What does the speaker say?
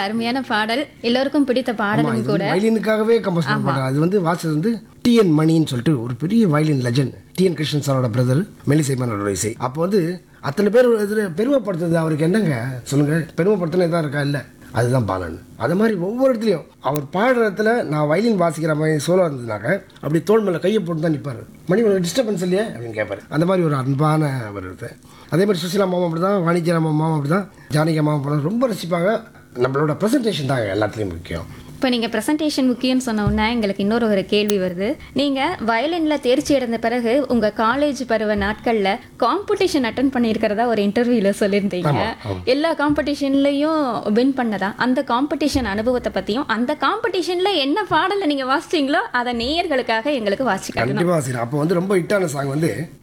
அருமையான பாடல் எல்லோருக்கும் பிடித்த ஆமா, பாடலும் இது கூட வந்து வயலினுக்காகவே கம்போஸ் பண்ணாங்க அது வந்து வாசது வந்து டிஎன் மணின்னு சொல்லிட்டு ஒரு பெரிய வயலின் லெஜண்ட் டிஎன் கிருஷ்ணன் சாரோட பிரதர் மெலிசைமனோட இசை அப்போ வந்து அத்தனை பேர் எதிர பெருமைப்படுத்துறது அவருக்கு என்னங்க சொல்லுங்க பெருமைப்படுத்தின இதாக இருக்கா இல்லை அதுதான் பாலன் அது மாதிரி ஒவ்வொரு இடத்துலையும் அவர் பாடுற இடத்துல நான் வயலின் வாசிக்கிற மாதிரி சோலோ இருந்ததுனாக்க அப்படி தோல் மேலே கையை போட்டு தான் நிற்பார் மணி ஒரு டிஸ்டர்பன்ஸ் இல்லையே அப்படின்னு கேட்பாரு அந்த மாதிரி ஒரு அன்பான அவர் ஒருத்தர். அதே மாதிரி சுசிலா மாமா அப்படி தான் வாணிஜ்யராம் மாமா அப்படி தான் ஜானகி மாமா அப்படி தான் ரொம்ப ரசிப்பாங்க நம்மளோட ப்ரெசன்டேஷன் தாங்க எல்லாத்துலேயும் முக்கியம் இப்போ நீங்கள் ப்ரெசன்டேஷன் முக்கியம்னு சொன்ன உடனே எங்களுக்கு இன்னொரு ஒரு கேள்வி வருது நீங்கள் வயலினில் தேர்ச்சி அடைந்த பிறகு உங்கள் காலேஜ் பருவ நாட்களில் காம்படிஷன் அட்டன் பண்ணியிருக்கிறதா ஒரு இன்டர்வியூவில் சொல்லியிருந்தீங்க எல்லா காம்படிஷன்லையும் வின் பண்ணதா அந்த காம்படிஷன் அனுபவத்தை பற்றியும் அந்த காம்படிஷனில் என்ன பாடலை நீங்கள் வாசிச்சீங்களோ அதை நேயர்களுக்காக எங்களுக்கு வாசிக்கணும் கண்டிப்பாக சரி அப்போ வந்து ரொம்ப ஹிட்டான சாங் வந்து